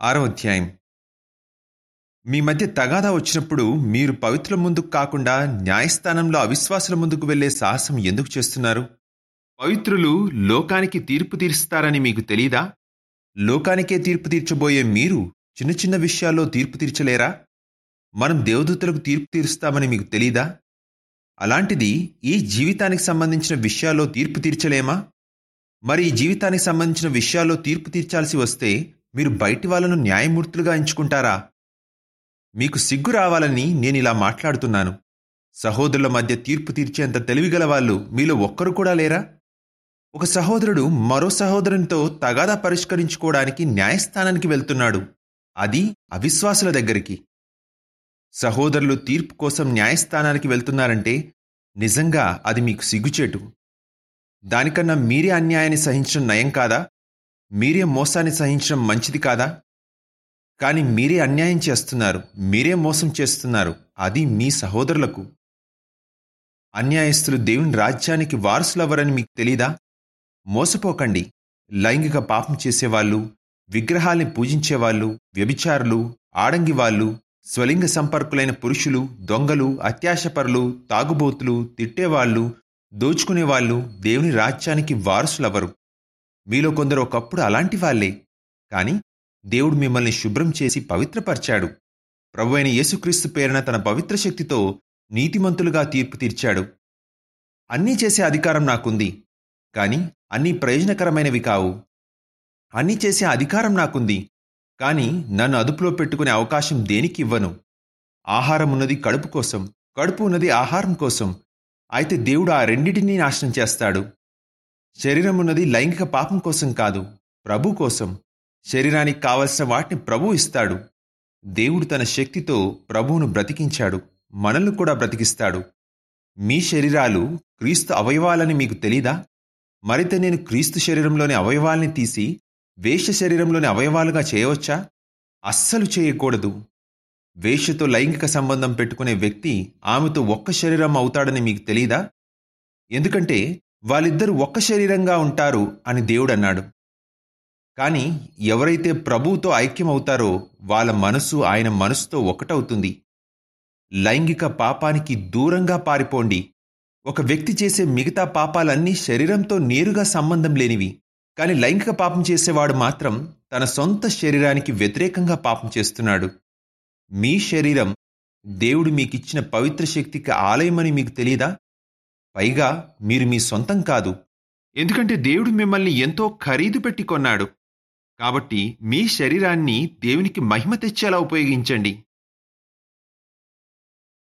ఆరో అధ్యాయం మీ మధ్య తగాదా వచ్చినప్పుడు మీరు పవిత్రుల ముందుకు కాకుండా న్యాయస్థానంలో అవిశ్వాసుల ముందుకు వెళ్లే సాహసం ఎందుకు చేస్తున్నారు పవిత్రులు లోకానికి తీర్పు తీరుస్తారని మీకు తెలీదా లోకానికే తీర్పు తీర్చబోయే మీరు చిన్న చిన్న విషయాల్లో తీర్పు తీర్చలేరా మనం దేవదూతలకు తీర్పు తీరుస్తామని మీకు తెలీదా అలాంటిది ఈ జీవితానికి సంబంధించిన విషయాల్లో తీర్పు తీర్చలేమా మరి ఈ జీవితానికి సంబంధించిన విషయాల్లో తీర్పు తీర్చాల్సి వస్తే మీరు బయటి వాళ్ళను న్యాయమూర్తులుగా ఎంచుకుంటారా మీకు సిగ్గు రావాలని నేను ఇలా మాట్లాడుతున్నాను సహోదరుల మధ్య తీర్పు తీర్చేంత తెలివిగల వాళ్ళు మీలో ఒక్కరు కూడా లేరా ఒక సహోదరుడు మరో సహోదరునితో తగాదా పరిష్కరించుకోవడానికి న్యాయస్థానానికి వెళ్తున్నాడు అది అవిశ్వాసుల దగ్గరికి సహోదరులు తీర్పు కోసం న్యాయస్థానానికి వెళ్తున్నారంటే నిజంగా అది మీకు సిగ్గుచేటు దానికన్నా మీరే అన్యాయాన్ని సహించడం నయం కాదా మీరే మోసాన్ని సహించడం మంచిది కాదా కానీ మీరే అన్యాయం చేస్తున్నారు మీరే మోసం చేస్తున్నారు అది మీ సహోదరులకు అన్యాయస్తులు దేవుని రాజ్యానికి వారసులవ్వరని మీకు తెలీదా మోసపోకండి లైంగిక పాపం చేసేవాళ్ళు విగ్రహాల్ని పూజించేవాళ్ళు వ్యభిచారులు ఆడంగి వాళ్ళు స్వలింగ సంపర్కులైన పురుషులు దొంగలు అత్యాశపరులు తాగుబోతులు తిట్టేవాళ్ళు దోచుకునేవాళ్ళు దేవుని రాజ్యానికి వారసులవరు మీలో కొందరు ఒకప్పుడు అలాంటి వాళ్లే కాని దేవుడు మిమ్మల్ని శుభ్రం చేసి పవిత్రపరిచాడు ప్రభు అయిన యేసుక్రీస్తు పేరున తన పవిత్ర శక్తితో నీతిమంతులుగా తీర్పు తీర్చాడు అన్నీ చేసే అధికారం నాకుంది కాని అన్నీ ప్రయోజనకరమైనవి కావు అన్నీ చేసే అధికారం నాకుంది కాని నన్ను అదుపులో పెట్టుకునే అవకాశం దేనికి ఇవ్వను ఆహారం ఉన్నది కడుపు కోసం కడుపు ఉన్నది ఆహారం కోసం అయితే దేవుడు ఆ రెండింటినీ నాశనం చేస్తాడు శరీరం ఉన్నది లైంగిక పాపం కోసం కాదు ప్రభు కోసం శరీరానికి కావలసిన వాటిని ప్రభు ఇస్తాడు దేవుడు తన శక్తితో ప్రభువును బ్రతికించాడు మనల్ని కూడా బ్రతికిస్తాడు మీ శరీరాలు క్రీస్తు అవయవాలని మీకు తెలీదా మరైతే నేను క్రీస్తు శరీరంలోని అవయవాల్ని తీసి వేష్య శరీరంలోని అవయవాలుగా చేయవచ్చా అస్సలు చేయకూడదు వేష్యతో లైంగిక సంబంధం పెట్టుకునే వ్యక్తి ఆమెతో ఒక్క శరీరం అవుతాడని మీకు తెలీదా ఎందుకంటే వాళ్ళిద్దరూ ఒక్క శరీరంగా ఉంటారు అని దేవుడు అన్నాడు కానీ ఎవరైతే ప్రభువుతో ఐక్యమవుతారో వాళ్ళ మనసు ఆయన మనసుతో ఒకటవుతుంది లైంగిక పాపానికి దూరంగా పారిపోండి ఒక వ్యక్తి చేసే మిగతా పాపాలన్నీ శరీరంతో నేరుగా సంబంధం లేనివి కానీ లైంగిక పాపం చేసేవాడు మాత్రం తన సొంత శరీరానికి వ్యతిరేకంగా పాపం చేస్తున్నాడు మీ శరీరం దేవుడు మీకిచ్చిన పవిత్ర శక్తికి ఆలయమని మీకు తెలియదా పైగా మీరు మీ సొంతం కాదు ఎందుకంటే దేవుడు మిమ్మల్ని ఎంతో ఖరీదు పెట్టి కొన్నాడు కాబట్టి మీ శరీరాన్ని దేవునికి మహిమ తెచ్చేలా ఉపయోగించండి